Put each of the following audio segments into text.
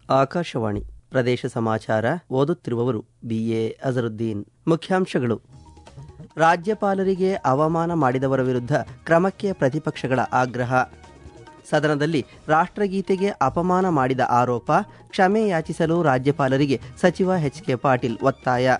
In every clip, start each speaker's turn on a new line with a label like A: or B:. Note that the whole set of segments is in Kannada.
A: ಆಕಾಶವಾಣಿ ಪ್ರದೇಶ ಸಮಾಚಾರ ಓದುತ್ತಿರುವವರು ಬಿಎ ಅಜರುದ್ದೀನ್ ಮುಖ್ಯಾಂಶಗಳು ರಾಜ್ಯಪಾಲರಿಗೆ ಅವಮಾನ ಮಾಡಿದವರ ವಿರುದ್ಧ ಕ್ರಮಕ್ಕೆ ಪ್ರತಿಪಕ್ಷಗಳ ಆಗ್ರಹ ಸದನದಲ್ಲಿ ರಾಷ್ಟ್ರಗೀತೆಗೆ ಅಪಮಾನ ಮಾಡಿದ ಆರೋಪ ಕ್ಷಮೆ ಯಾಚಿಸಲು ರಾಜ್ಯಪಾಲರಿಗೆ ಸಚಿವ ಎಚ್ ಕೆ ಪಾಟೀಲ್ ಒತ್ತಾಯ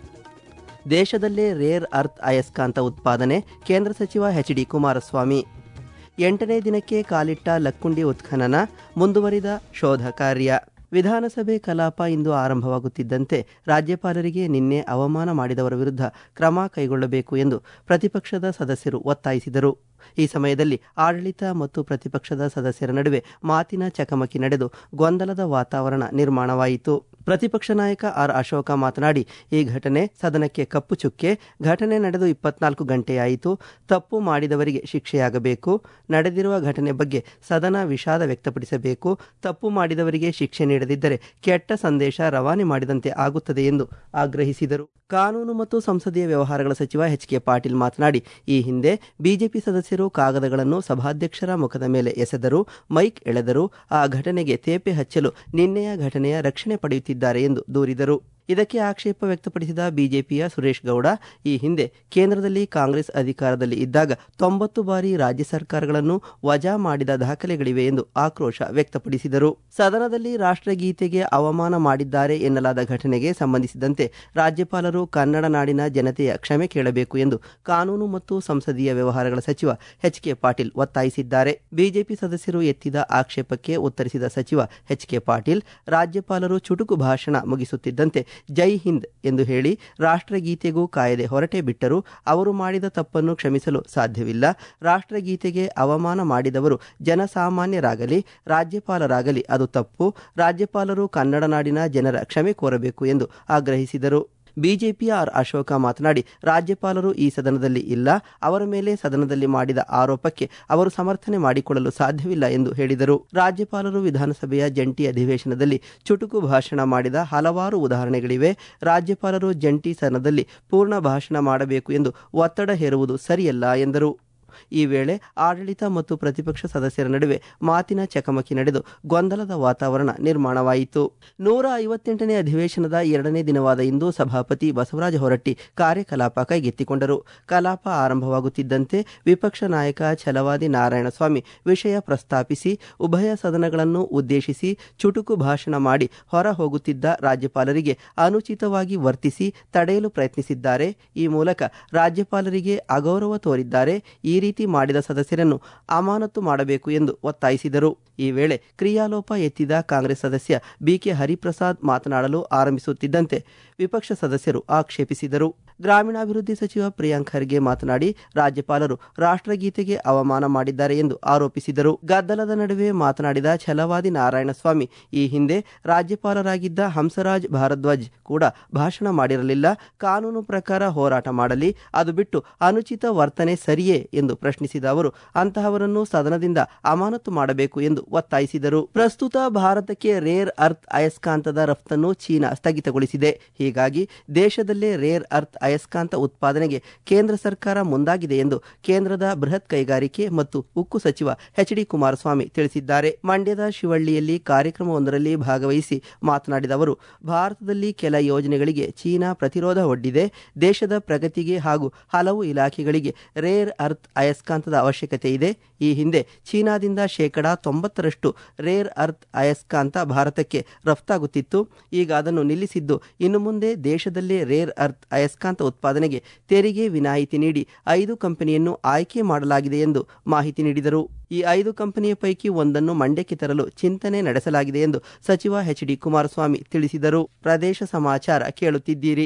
A: ದೇಶದಲ್ಲೇ ರೇರ್ ಅರ್ತ್ ಅಯಸ್ಕಾಂತ ಉತ್ಪಾದನೆ ಕೇಂದ್ರ ಸಚಿವ ಎಚ್ ಡಿ ಕುಮಾರಸ್ವಾಮಿ ಎಂಟನೇ ದಿನಕ್ಕೆ ಕಾಲಿಟ್ಟ ಲಕ್ಕುಂಡಿ ಉತ್ಖನನ ಮುಂದುವರಿದ ಶೋಧ ಕಾರ್ಯ ವಿಧಾನಸಭೆ ಕಲಾಪ ಇಂದು ಆರಂಭವಾಗುತ್ತಿದ್ದಂತೆ ರಾಜ್ಯಪಾಲರಿಗೆ ನಿನ್ನೆ ಅವಮಾನ ಮಾಡಿದವರ ವಿರುದ್ಧ ಕ್ರಮ ಕೈಗೊಳ್ಳಬೇಕು ಎಂದು ಪ್ರತಿಪಕ್ಷದ ಸದಸ್ಯರು ಒತ್ತಾಯಿಸಿದರು ಈ ಸಮಯದಲ್ಲಿ ಆಡಳಿತ ಮತ್ತು ಪ್ರತಿಪಕ್ಷದ ಸದಸ್ಯರ ನಡುವೆ ಮಾತಿನ ಚಕಮಕಿ ನಡೆದು ಗೊಂದಲದ ವಾತಾವರಣ ನಿರ್ಮಾಣವಾಯಿತು ಪ್ರತಿಪಕ್ಷ ನಾಯಕ ಆರ್ ಅಶೋಕ ಮಾತನಾಡಿ ಈ ಘಟನೆ ಸದನಕ್ಕೆ ಕಪ್ಪು ಚುಕ್ಕೆ ಘಟನೆ ನಡೆದು ಇಪ್ಪತ್ನಾಲ್ಕು ಗಂಟೆಯಾಯಿತು ತಪ್ಪು ಮಾಡಿದವರಿಗೆ ಶಿಕ್ಷೆಯಾಗಬೇಕು ನಡೆದಿರುವ ಘಟನೆ ಬಗ್ಗೆ ಸದನ ವಿಷಾದ ವ್ಯಕ್ತಪಡಿಸಬೇಕು ತಪ್ಪು ಮಾಡಿದವರಿಗೆ ಶಿಕ್ಷೆ ನೀಡದಿದ್ದರೆ ಕೆಟ್ಟ ಸಂದೇಶ ರವಾನೆ ಮಾಡಿದಂತೆ ಆಗುತ್ತದೆ ಎಂದು ಆಗ್ರಹಿಸಿದರು ಕಾನೂನು ಮತ್ತು ಸಂಸದೀಯ ವ್ಯವಹಾರಗಳ ಸಚಿವ ಎಚ್ ಕೆ ಪಾಟೀಲ್ ಮಾತನಾಡಿ ಈ ಹಿಂದೆ ಬಿಜೆಪಿ ಸದಸ್ಯರು ಕಾಗದಗಳನ್ನು ಸಭಾಧ್ಯಕ್ಷರ ಮುಖದ ಮೇಲೆ ಎಸೆದರು ಮೈಕ್ ಎಳೆದರು ಆ ಘಟನೆಗೆ ತೇಪೆ ಹಚ್ಚಲು ನಿನ್ನೆಯ ಘಟನೆಯ ರಕ್ಷಣೆ ಪಡೆಯುತ್ತಿದ್ದಾರೆ ಎಂದು ದೂರಿದರು ಇದಕ್ಕೆ ಆಕ್ಷೇಪ ವ್ಯಕ್ತಪಡಿಸಿದ ಬಿಜೆಪಿಯ ಸುರೇಶ್ ಗೌಡ ಈ ಹಿಂದೆ ಕೇಂದ್ರದಲ್ಲಿ ಕಾಂಗ್ರೆಸ್ ಅಧಿಕಾರದಲ್ಲಿ ಇದ್ದಾಗ ತೊಂಬತ್ತು ಬಾರಿ ರಾಜ್ಯ ಸರ್ಕಾರಗಳನ್ನು ವಜಾ ಮಾಡಿದ ದಾಖಲೆಗಳಿವೆ ಎಂದು ಆಕ್ರೋಶ ವ್ಯಕ್ತಪಡಿಸಿದರು ಸದನದಲ್ಲಿ ರಾಷ್ಟ್ರಗೀತೆಗೆ ಅವಮಾನ ಮಾಡಿದ್ದಾರೆ ಎನ್ನಲಾದ ಘಟನೆಗೆ ಸಂಬಂಧಿಸಿದಂತೆ ರಾಜ್ಯಪಾಲರು ಕನ್ನಡ ನಾಡಿನ ಜನತೆಯ ಕ್ಷಮೆ ಕೇಳಬೇಕು ಎಂದು ಕಾನೂನು ಮತ್ತು ಸಂಸದೀಯ ವ್ಯವಹಾರಗಳ ಸಚಿವ ಎಚ್ ಕೆ ಪಾಟೀಲ್ ಒತ್ತಾಯಿಸಿದ್ದಾರೆ ಬಿಜೆಪಿ ಸದಸ್ಯರು ಎತ್ತಿದ ಆಕ್ಷೇಪಕ್ಕೆ ಉತ್ತರಿಸಿದ ಸಚಿವ ಎಚ್ ಕೆ ಪಾಟೀಲ್ ರಾಜ್ಯಪಾಲರು ಚುಟುಕು ಭಾಷಣ ಮುಗಿಸುತ್ತಿದ್ದಂತೆ ಜೈ ಹಿಂದ್ ಎಂದು ಹೇಳಿ ರಾಷ್ಟ್ರಗೀತೆಗೂ ಕಾಯದೆ ಹೊರಟೇ ಬಿಟ್ಟರು ಅವರು ಮಾಡಿದ ತಪ್ಪನ್ನು ಕ್ಷಮಿಸಲು ಸಾಧ್ಯವಿಲ್ಲ ರಾಷ್ಟ್ರಗೀತೆಗೆ ಅವಮಾನ ಮಾಡಿದವರು ಜನಸಾಮಾನ್ಯರಾಗಲಿ ರಾಜ್ಯಪಾಲರಾಗಲಿ ಅದು ತಪ್ಪು ರಾಜ್ಯಪಾಲರು ಕನ್ನಡ ನಾಡಿನ ಜನರ ಕ್ಷಮೆ ಕೋರಬೇಕು ಎಂದು ಆಗ್ರಹಿಸಿದರು ಬಿಜೆಪಿಯ ಆರ್ ಅಶೋಕ ಮಾತನಾಡಿ ರಾಜ್ಯಪಾಲರು ಈ ಸದನದಲ್ಲಿ ಇಲ್ಲ ಅವರ ಮೇಲೆ ಸದನದಲ್ಲಿ ಮಾಡಿದ ಆರೋಪಕ್ಕೆ ಅವರು ಸಮರ್ಥನೆ ಮಾಡಿಕೊಳ್ಳಲು ಸಾಧ್ಯವಿಲ್ಲ ಎಂದು ಹೇಳಿದರು ರಾಜ್ಯಪಾಲರು ವಿಧಾನಸಭೆಯ ಜಂಟಿ ಅಧಿವೇಶನದಲ್ಲಿ ಚುಟುಕು ಭಾಷಣ ಮಾಡಿದ ಹಲವಾರು ಉದಾಹರಣೆಗಳಿವೆ ರಾಜ್ಯಪಾಲರು ಜಂಟಿ ಸದನದಲ್ಲಿ ಪೂರ್ಣ ಭಾಷಣ ಮಾಡಬೇಕು ಎಂದು ಒತ್ತಡ ಹೇರುವುದು ಸರಿಯಲ್ಲ ಎಂದರು ಈ ವೇಳೆ ಆಡಳಿತ ಮತ್ತು ಪ್ರತಿಪಕ್ಷ ಸದಸ್ಯರ ನಡುವೆ ಮಾತಿನ ಚಕಮಕಿ ನಡೆದು ಗೊಂದಲದ ವಾತಾವರಣ ನಿರ್ಮಾಣವಾಯಿತು ನೂರ ಐವತ್ತೆಂಟನೇ ಅಧಿವೇಶನದ ಎರಡನೇ ದಿನವಾದ ಇಂದು ಸಭಾಪತಿ ಬಸವರಾಜ ಹೊರಟ್ಟಿ ಕಾರ್ಯಕಲಾಪ ಕೈಗೆತ್ತಿಕೊಂಡರು ಕಲಾಪ ಆರಂಭವಾಗುತ್ತಿದ್ದಂತೆ ವಿಪಕ್ಷ ನಾಯಕ ಛಲವಾದಿ ನಾರಾಯಣಸ್ವಾಮಿ ವಿಷಯ ಪ್ರಸ್ತಾಪಿಸಿ ಉಭಯ ಸದನಗಳನ್ನು ಉದ್ದೇಶಿಸಿ ಚುಟುಕು ಭಾಷಣ ಮಾಡಿ ಹೊರ ಹೋಗುತ್ತಿದ್ದ ರಾಜ್ಯಪಾಲರಿಗೆ ಅನುಚಿತವಾಗಿ ವರ್ತಿಸಿ ತಡೆಯಲು ಪ್ರಯತ್ನಿಸಿದ್ದಾರೆ ಈ ಮೂಲಕ ರಾಜ್ಯಪಾಲರಿಗೆ ಅಗೌರವ ತೋರಿದ್ದಾರೆ ಈ ರೀತಿ ಮಾಡಿದ ಸದಸ್ಯರನ್ನು ಅಮಾನತು ಮಾಡಬೇಕು ಎಂದು ಒತ್ತಾಯಿಸಿದರು ಈ ವೇಳೆ ಕ್ರಿಯಾಲೋಪ ಎತ್ತಿದ ಕಾಂಗ್ರೆಸ್ ಸದಸ್ಯ ಬಿಕೆ ಹರಿಪ್ರಸಾದ್ ಮಾತನಾಡಲು ಆರಂಭಿಸುತ್ತಿದ್ದಂತೆ ವಿಪಕ್ಷ ಸದಸ್ಯರು ಆಕ್ಷೇಪಿಸಿದರು ಗ್ರಾಮೀಣಾಭಿವೃದ್ಧಿ ಸಚಿವ ಪ್ರಿಯಾಂಕ್ ಖರ್ಗೆ ಮಾತನಾಡಿ ರಾಜ್ಯಪಾಲರು ರಾಷ್ಟ್ರಗೀತೆಗೆ ಅವಮಾನ ಮಾಡಿದ್ದಾರೆ ಎಂದು ಆರೋಪಿಸಿದರು ಗದ್ದಲದ ನಡುವೆ ಮಾತನಾಡಿದ ಛಲವಾದಿ ನಾರಾಯಣಸ್ವಾಮಿ ಈ ಹಿಂದೆ ರಾಜ್ಯಪಾಲರಾಗಿದ್ದ ಹಂಸರಾಜ್ ಭಾರದ್ವಾಜ್ ಕೂಡ ಭಾಷಣ ಮಾಡಿರಲಿಲ್ಲ ಕಾನೂನು ಪ್ರಕಾರ ಹೋರಾಟ ಮಾಡಲಿ ಅದು ಬಿಟ್ಟು ಅನುಚಿತ ವರ್ತನೆ ಸರಿಯೇ ಎಂದು ಪ್ರಶ್ನಿಸಿದ ಅವರು ಅಂತಹವರನ್ನು ಸದನದಿಂದ ಅಮಾನತು ಮಾಡಬೇಕು ಎಂದು ಒತ್ತಾಯಿಸಿದರು ಪ್ರಸ್ತುತ ಭಾರತಕ್ಕೆ ರೇರ್ ಅರ್ತ್ ಅಯಸ್ಕಾಂತದ ರಫ್ತನ್ನು ಚೀನಾ ಸ್ಥಗಿತಗೊಳಿಸಿದೆ ಹೀಗಾಗಿ ದೇಶದಲ್ಲೇ ರೇರ್ ಅರ್ತ್ ಅಯಸ್ಕಾಂತ ಉತ್ಪಾದನೆಗೆ ಕೇಂದ್ರ ಸರ್ಕಾರ ಮುಂದಾಗಿದೆ ಎಂದು ಕೇಂದ್ರದ ಬೃಹತ್ ಕೈಗಾರಿಕೆ ಮತ್ತು ಉಕ್ಕು ಸಚಿವ ಎಚ್ ಡಿ ಕುಮಾರಸ್ವಾಮಿ ತಿಳಿಸಿದ್ದಾರೆ ಮಂಡ್ಯದ ಶಿವಳ್ಳಿಯಲ್ಲಿ ಕಾರ್ಯಕ್ರಮವೊಂದರಲ್ಲಿ ಭಾಗವಹಿಸಿ ಮಾತನಾಡಿದ ಅವರು ಭಾರತದಲ್ಲಿ ಕೆಲ ಯೋಜನೆಗಳಿಗೆ ಚೀನಾ ಪ್ರತಿರೋಧ ಒಡ್ಡಿದೆ ದೇಶದ ಪ್ರಗತಿಗೆ ಹಾಗೂ ಹಲವು ಇಲಾಖೆಗಳಿಗೆ ರೇರ್ ಅರ್ತ್ ಅಯಸ್ಕಾಂತದ ಅವಶ್ಯಕತೆ ಇದೆ ಈ ಹಿಂದೆ ಚೀನಾದಿಂದ ಶೇಕಡಾ ತೊಂಬತ್ತರಷ್ಟು ರೇರ್ ಅರ್ತ್ ಅಯಸ್ಕಾಂತ ಭಾರತಕ್ಕೆ ರಫ್ತಾಗುತ್ತಿತ್ತು ಈಗ ಅದನ್ನು ನಿಲ್ಲಿಸಿದ್ದು ಇನ್ನು ಮುಂದೆ ದೇಶದಲ್ಲೇ ರೇರ್ ಅರ್ತ್ ಅಯಸ್ಕಾಂತ ಉತ್ಪಾದನೆಗೆ ತೆರಿಗೆ ವಿನಾಯಿತಿ ನೀಡಿ ಐದು ಕಂಪನಿಯನ್ನು ಆಯ್ಕೆ ಮಾಡಲಾಗಿದೆ ಎಂದು ಮಾಹಿತಿ ನೀಡಿದರು ಈ ಐದು ಕಂಪನಿಯ ಪೈಕಿ ಒಂದನ್ನು ಮಂಡ್ಯಕ್ಕೆ ತರಲು ಚಿಂತನೆ ನಡೆಸಲಾಗಿದೆ ಎಂದು ಸಚಿವ ಎಚ್ ಡಿ ಕುಮಾರಸ್ವಾಮಿ ತಿಳಿಸಿದರು ಪ್ರದೇಶ ಸಮಾಚಾರ ಕೇಳುತ್ತಿದ್ದೀರಿ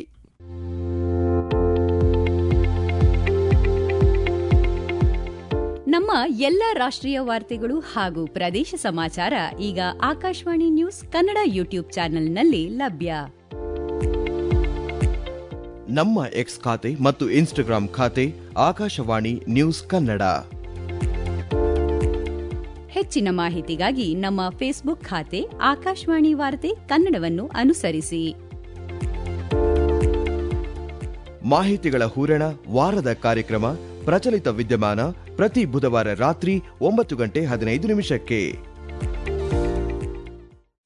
B: ನಮ್ಮ ಎಲ್ಲ ರಾಷ್ಟ್ರೀಯ ವಾರ್ತೆಗಳು ಹಾಗೂ ಪ್ರದೇಶ ಸಮಾಚಾರ ಈಗ ಆಕಾಶವಾಣಿ ನ್ಯೂಸ್ ಕನ್ನಡ ಯೂಟ್ಯೂಬ್ ಚಾನೆಲ್ನಲ್ಲಿ ಲಭ್ಯ
C: ನಮ್ಮ ಎಕ್ಸ್ ಖಾತೆ ಮತ್ತು ಇನ್ಸ್ಟಾಗ್ರಾಂ ಖಾತೆ ಆಕಾಶವಾಣಿ ನ್ಯೂಸ್ ಕನ್ನಡ
B: ಹೆಚ್ಚಿನ ಮಾಹಿತಿಗಾಗಿ ನಮ್ಮ ಫೇಸ್ಬುಕ್ ಖಾತೆ ಆಕಾಶವಾಣಿ ವಾರ್ತೆ ಕನ್ನಡವನ್ನು ಅನುಸರಿಸಿ
C: ಮಾಹಿತಿಗಳ ಹೂರಣ ವಾರದ ಕಾರ್ಯಕ್ರಮ ಪ್ರಚಲಿತ ವಿದ್ಯಮಾನ ಪ್ರತಿ ಬುಧವಾರ ರಾತ್ರಿ ಒಂಬತ್ತು ಗಂಟೆ ಹದಿನೈದು ನಿಮಿಷಕ್ಕೆ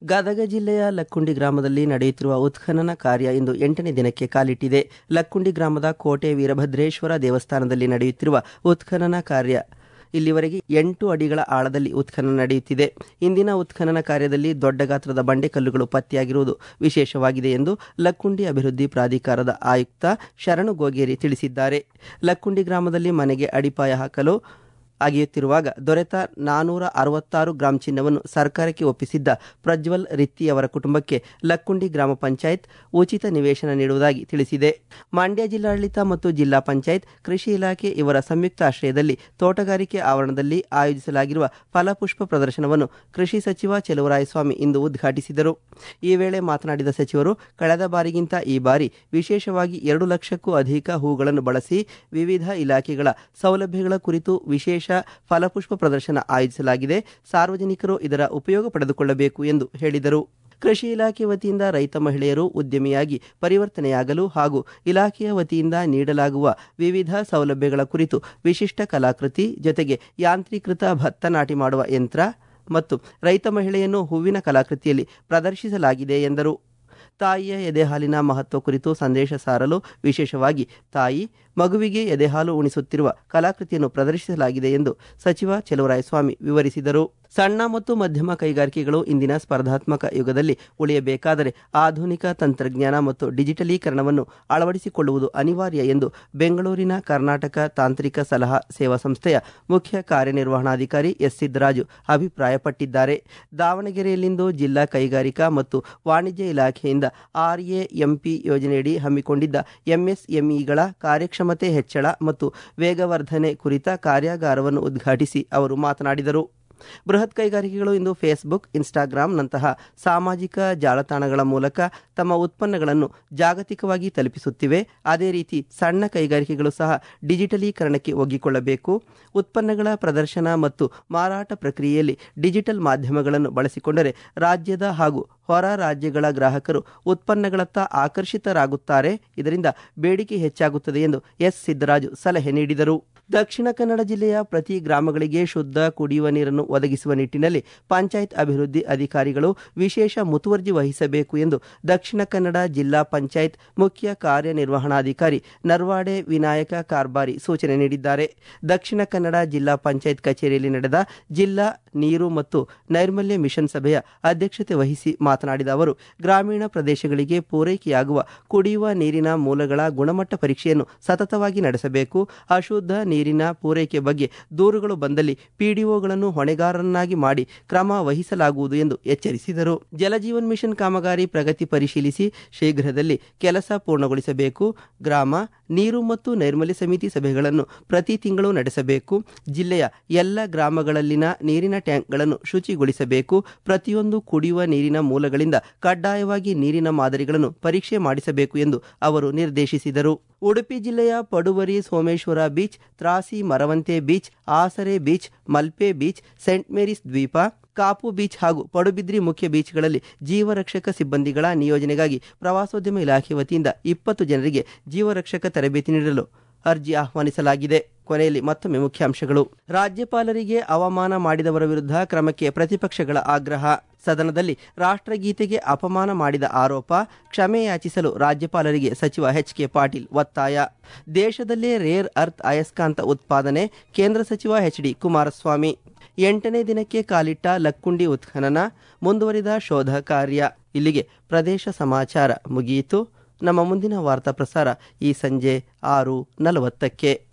A: ಗದಗ ಜಿಲ್ಲೆಯ ಲಕ್ಕುಂಡಿ ಗ್ರಾಮದಲ್ಲಿ ನಡೆಯುತ್ತಿರುವ ಉತ್ಖನನ ಕಾರ್ಯ ಇಂದು ಎಂಟನೇ ದಿನಕ್ಕೆ ಕಾಲಿಟ್ಟಿದೆ ಲಕ್ಕುಂಡಿ ಗ್ರಾಮದ ಕೋಟೆ ವೀರಭದ್ರೇಶ್ವರ ದೇವಸ್ಥಾನದಲ್ಲಿ ನಡೆಯುತ್ತಿರುವ ಉತ್ಖನನ ಕಾರ್ಯ ಇಲ್ಲಿವರೆಗೆ ಎಂಟು ಅಡಿಗಳ ಆಳದಲ್ಲಿ ಉತ್ಖನನ ನಡೆಯುತ್ತಿದೆ ಇಂದಿನ ಉತ್ಖನನ ಕಾರ್ಯದಲ್ಲಿ ದೊಡ್ಡ ಗಾತ್ರದ ಬಂಡೆಕಲ್ಲುಗಳು ಪತ್ತೆಯಾಗಿರುವುದು ವಿಶೇಷವಾಗಿದೆ ಎಂದು ಲಕ್ಕುಂಡಿ ಅಭಿವೃದ್ಧಿ ಪ್ರಾಧಿಕಾರದ ಆಯುಕ್ತ ಶರಣು ಗೋಗೇರಿ ತಿಳಿಸಿದ್ದಾರೆ ಲಕ್ಕುಂಡಿ ಗ್ರಾಮದಲ್ಲಿ ಮನೆಗೆ ಅಡಿಪಾಯ ಹಾಕಲು ಅಗೆಯುತ್ತಿರುವಾಗ ದೊರೆತ ನಾನೂರ ಅರವತ್ತಾರು ಗ್ರಾಂ ಚಿನ್ನವನ್ನು ಸರ್ಕಾರಕ್ಕೆ ಒಪ್ಪಿಸಿದ್ದ ಪ್ರಜ್ವಲ್ ರಿತ್ತಿ ಅವರ ಕುಟುಂಬಕ್ಕೆ ಲಕ್ಕುಂಡಿ ಗ್ರಾಮ ಪಂಚಾಯತ್ ಉಚಿತ ನಿವೇಶನ ನೀಡುವುದಾಗಿ ತಿಳಿಸಿದೆ ಮಂಡ್ಯ ಜಿಲ್ಲಾಡಳಿತ ಮತ್ತು ಜಿಲ್ಲಾ ಪಂಚಾಯತ್ ಕೃಷಿ ಇಲಾಖೆ ಇವರ ಸಂಯುಕ್ತ ಆಶ್ರಯದಲ್ಲಿ ತೋಟಗಾರಿಕೆ ಆವರಣದಲ್ಲಿ ಆಯೋಜಿಸಲಾಗಿರುವ ಫಲಪುಷ್ಪ ಪ್ರದರ್ಶನವನ್ನು ಕೃಷಿ ಸಚಿವ ಚೆಲುವರಾಯಸ್ವಾಮಿ ಇಂದು ಉದ್ಘಾಟಿಸಿದರು ಈ ವೇಳೆ ಮಾತನಾಡಿದ ಸಚಿವರು ಕಳೆದ ಬಾರಿಗಿಂತ ಈ ಬಾರಿ ವಿಶೇಷವಾಗಿ ಎರಡು ಲಕ್ಷಕ್ಕೂ ಅಧಿಕ ಹೂಗಳನ್ನು ಬಳಸಿ ವಿವಿಧ ಇಲಾಖೆಗಳ ಸೌಲಭ್ಯಗಳ ಕುರಿತು ವಿಶೇಷ ಫಲಪುಷ್ಪ ಪ್ರದರ್ಶನ ಆಯೋಜಿಸಲಾಗಿದೆ ಸಾರ್ವಜನಿಕರು ಇದರ ಉಪಯೋಗ ಪಡೆದುಕೊಳ್ಳಬೇಕು ಎಂದು ಹೇಳಿದರು ಕೃಷಿ ಇಲಾಖೆ ವತಿಯಿಂದ ರೈತ ಮಹಿಳೆಯರು ಉದ್ಯಮಿಯಾಗಿ ಪರಿವರ್ತನೆಯಾಗಲು ಹಾಗೂ ಇಲಾಖೆಯ ವತಿಯಿಂದ ನೀಡಲಾಗುವ ವಿವಿಧ ಸೌಲಭ್ಯಗಳ ಕುರಿತು ವಿಶಿಷ್ಟ ಕಲಾಕೃತಿ ಜೊತೆಗೆ ಯಾಂತ್ರೀಕೃತ ಭತ್ತ ನಾಟಿ ಮಾಡುವ ಯಂತ್ರ ಮತ್ತು ರೈತ ಮಹಿಳೆಯನ್ನು ಹೂವಿನ ಕಲಾಕೃತಿಯಲ್ಲಿ ಪ್ರದರ್ಶಿಸಲಾಗಿದೆ ಎಂದರು ತಾಯಿಯ ಎದೆಹಾಲಿನ ಮಹತ್ವ ಕುರಿತು ಸಂದೇಶ ಸಾರಲು ವಿಶೇಷವಾಗಿ ತಾಯಿ ಮಗುವಿಗೆ ಎದೆಹಾಲು ಉಣಿಸುತ್ತಿರುವ ಕಲಾಕೃತಿಯನ್ನು ಪ್ರದರ್ಶಿಸಲಾಗಿದೆ ಎಂದು ಸಚಿವ ಚೆಲುವರಾಯಸ್ವಾಮಿ ವಿವರಿಸಿದರು ಸಣ್ಣ ಮತ್ತು ಮಧ್ಯಮ ಕೈಗಾರಿಕೆಗಳು ಇಂದಿನ ಸ್ಪರ್ಧಾತ್ಮಕ ಯುಗದಲ್ಲಿ ಉಳಿಯಬೇಕಾದರೆ ಆಧುನಿಕ ತಂತ್ರಜ್ಞಾನ ಮತ್ತು ಡಿಜಿಟಲೀಕರಣವನ್ನು ಅಳವಡಿಸಿಕೊಳ್ಳುವುದು ಅನಿವಾರ್ಯ ಎಂದು ಬೆಂಗಳೂರಿನ ಕರ್ನಾಟಕ ತಾಂತ್ರಿಕ ಸಲಹಾ ಸೇವಾ ಸಂಸ್ಥೆಯ ಮುಖ್ಯ ಕಾರ್ಯನಿರ್ವಹಣಾಧಿಕಾರಿ ಎಸ್ ಸಿದ್ದರಾಜು ಅಭಿಪ್ರಾಯಪಟ್ಟಿದ್ದಾರೆ ದಾವಣಗೆರೆಯಲ್ಲಿಂದು ಜಿಲ್ಲಾ ಕೈಗಾರಿಕಾ ಮತ್ತು ವಾಣಿಜ್ಯ ಇಲಾಖೆಯಿಂದ ಆರ್ಎಎಂಪಿ ಯೋಜನೆಯಡಿ ಹಮ್ಮಿಕೊಂಡಿದ್ದ ಎಂಎಸ್ಎಂಇಗಳ ಕಾರ್ಯಕ್ಷಮತೆ ಹೆಚ್ಚಳ ಮತ್ತು ವೇಗವರ್ಧನೆ ಕುರಿತ ಕಾರ್ಯಾಗಾರವನ್ನು ಉದ್ಘಾಟಿಸಿ ಅವರು ಮಾತನಾಡಿದರು ಬೃಹತ್ ಕೈಗಾರಿಕೆಗಳು ಇಂದು ಫೇಸ್ಬುಕ್ ಇನ್ಸ್ಟಾಗ್ರಾಂನಂತಹ ಸಾಮಾಜಿಕ ಜಾಲತಾಣಗಳ ಮೂಲಕ ತಮ್ಮ ಉತ್ಪನ್ನಗಳನ್ನು ಜಾಗತಿಕವಾಗಿ ತಲುಪಿಸುತ್ತಿವೆ ಅದೇ ರೀತಿ ಸಣ್ಣ ಕೈಗಾರಿಕೆಗಳು ಸಹ ಡಿಜಿಟಲೀಕರಣಕ್ಕೆ ಒಗ್ಗಿಕೊಳ್ಳಬೇಕು ಉತ್ಪನ್ನಗಳ ಪ್ರದರ್ಶನ ಮತ್ತು ಮಾರಾಟ ಪ್ರಕ್ರಿಯೆಯಲ್ಲಿ ಡಿಜಿಟಲ್ ಮಾಧ್ಯಮಗಳನ್ನು ಬಳಸಿಕೊಂಡರೆ ರಾಜ್ಯದ ಹಾಗೂ ಹೊರ ರಾಜ್ಯಗಳ ಗ್ರಾಹಕರು ಉತ್ಪನ್ನಗಳತ್ತ ಆಕರ್ಷಿತರಾಗುತ್ತಾರೆ ಇದರಿಂದ ಬೇಡಿಕೆ ಹೆಚ್ಚಾಗುತ್ತದೆ ಎಂದು ಎಸ್ ಸಿದ್ದರಾಜು ಸಲಹೆ ನೀಡಿದರು ದಕ್ಷಿಣ ಕನ್ನಡ ಜಿಲ್ಲೆಯ ಪ್ರತಿ ಗ್ರಾಮಗಳಿಗೆ ಶುದ್ಧ ಕುಡಿಯುವ ನೀರನ್ನು ಒದಗಿಸುವ ನಿಟ್ಟಿನಲ್ಲಿ ಪಂಚಾಯತ್ ಅಭಿವೃದ್ಧಿ ಅಧಿಕಾರಿಗಳು ವಿಶೇಷ ಮುತುವರ್ಜಿ ವಹಿಸಬೇಕು ಎಂದು ದಕ್ಷಿಣ ಕನ್ನಡ ಜಿಲ್ಲಾ ಪಂಚಾಯತ್ ಮುಖ್ಯ ಕಾರ್ಯನಿರ್ವಹಣಾಧಿಕಾರಿ ನರ್ವಾಡೆ ವಿನಾಯಕ ಕಾರ್ಬಾರಿ ಸೂಚನೆ ನೀಡಿದ್ದಾರೆ ದಕ್ಷಿಣ ಕನ್ನಡ ಜಿಲ್ಲಾ ಪಂಚಾಯತ್ ಕಚೇರಿಯಲ್ಲಿ ನಡೆದ ಜಿಲ್ಲಾ ನೀರು ಮತ್ತು ನೈರ್ಮಲ್ಯ ಮಿಷನ್ ಸಭೆಯ ಅಧ್ಯಕ್ಷತೆ ವಹಿಸಿ ಮಾತನಾಡಿದ ಅವರು ಗ್ರಾಮೀಣ ಪ್ರದೇಶಗಳಿಗೆ ಪೂರೈಕೆಯಾಗುವ ಕುಡಿಯುವ ನೀರಿನ ಮೂಲಗಳ ಗುಣಮಟ್ಟ ಪರೀಕ್ಷೆಯನ್ನು ಸತತವಾಗಿ ನಡೆಸಬೇಕು ಅಶುದ್ಧ ನೀರಿನ ಪೂರೈಕೆ ಬಗ್ಗೆ ದೂರುಗಳು ಬಂದಲ್ಲಿ ಪಿಡಿಒಗಳನ್ನು ಹೊಣೆಗಾರರನ್ನಾಗಿ ಮಾಡಿ ಕ್ರಮ ವಹಿಸಲಾಗುವುದು ಎಂದು ಎಚ್ಚರಿಸಿದರು ಜಲಜೀವನ್ ಮಿಷನ್ ಕಾಮಗಾರಿ ಪ್ರಗತಿ ಪರಿಶೀಲಿಸಿ ಶೀಘ್ರದಲ್ಲಿ ಕೆಲಸ ಪೂರ್ಣಗೊಳಿಸಬೇಕು ಗ್ರಾಮ ನೀರು ಮತ್ತು ನೈರ್ಮಲ್ಯ ಸಮಿತಿ ಸಭೆಗಳನ್ನು ಪ್ರತಿ ತಿಂಗಳು ನಡೆಸಬೇಕು ಜಿಲ್ಲೆಯ ಎಲ್ಲ ಗ್ರಾಮಗಳಲ್ಲಿನ ನೀರಿನ ಟ್ಯಾಂಕ್ಗಳನ್ನು ಶುಚಿಗೊಳಿಸಬೇಕು ಪ್ರತಿಯೊಂದು ಕುಡಿಯುವ ನೀರಿನ ಮೂಲಗಳಿಂದ ಕಡ್ಡಾಯವಾಗಿ ನೀರಿನ ಮಾದರಿಗಳನ್ನು ಪರೀಕ್ಷೆ ಮಾಡಿಸಬೇಕು ಎಂದು ಅವರು ನಿರ್ದೇಶಿಸಿದರು ಉಡುಪಿ ಜಿಲ್ಲೆಯ Paduvari Someshwara beach Trasi Maravanthe beach Aasare beach Malpe beach saint Mary's ದ್ವೀಪ ಕಾಪು ಬೀಚ್ ಹಾಗೂ ಪಡುಬಿದ್ರಿ ಮುಖ್ಯ ಬೀಚ್ಗಳಲ್ಲಿ ಜೀವರಕ್ಷಕ ಸಿಬ್ಬಂದಿಗಳ ನಿಯೋಜನೆಗಾಗಿ ಪ್ರವಾಸೋದ್ಯಮ ಇಲಾಖೆ ವತಿಯಿಂದ ಇಪ್ಪತ್ತು ಜನರಿಗೆ ಜೀವರಕ್ಷಕ ತರಬೇತಿ ನೀಡಲು ಅರ್ಜಿ ಆಹ್ವಾನಿಸಲಾಗಿದೆ ಕೊನೆಯಲ್ಲಿ ಮತ್ತೊಮ್ಮೆ ಮುಖ್ಯಾಂಶಗಳು ರಾಜ್ಯಪಾಲರಿಗೆ ಅವಮಾನ ಮಾಡಿದವರ ವಿರುದ್ಧ ಕ್ರಮಕ್ಕೆ ಪ್ರತಿಪಕ್ಷಗಳ ಆಗ್ರಹ ಸದನದಲ್ಲಿ ರಾಷ್ಟ್ರಗೀತೆಗೆ ಅಪಮಾನ ಮಾಡಿದ ಆರೋಪ ಕ್ಷಮೆ ಯಾಚಿಸಲು ರಾಜ್ಯಪಾಲರಿಗೆ ಸಚಿವ ಎಚ್ ಕೆ ಪಾಟೀಲ್ ಒತ್ತಾಯ ದೇಶದಲ್ಲೇ ರೇರ್ ಅರ್ತ್ ಅಯಸ್ಕಾಂತ ಉತ್ಪಾದನೆ ಕೇಂದ್ರ ಸಚಿವ ಎಚ್ ಡಿ ಕುಮಾರಸ್ವಾಮಿ ಎಂಟನೇ ದಿನಕ್ಕೆ ಕಾಲಿಟ್ಟ ಲಕ್ಕುಂಡಿ ಉತ್ಖನನ ಮುಂದುವರಿದ ಶೋಧ ಕಾರ್ಯ ಇಲ್ಲಿಗೆ ಪ್ರದೇಶ ಸಮಾಚಾರ ಮುಗಿಯಿತು ನಮ್ಮ ಮುಂದಿನ ವಾರ್ತಾ ಪ್ರಸಾರ ಈ ಸಂಜೆ ಆರು ನಲವತ್ತಕ್ಕೆ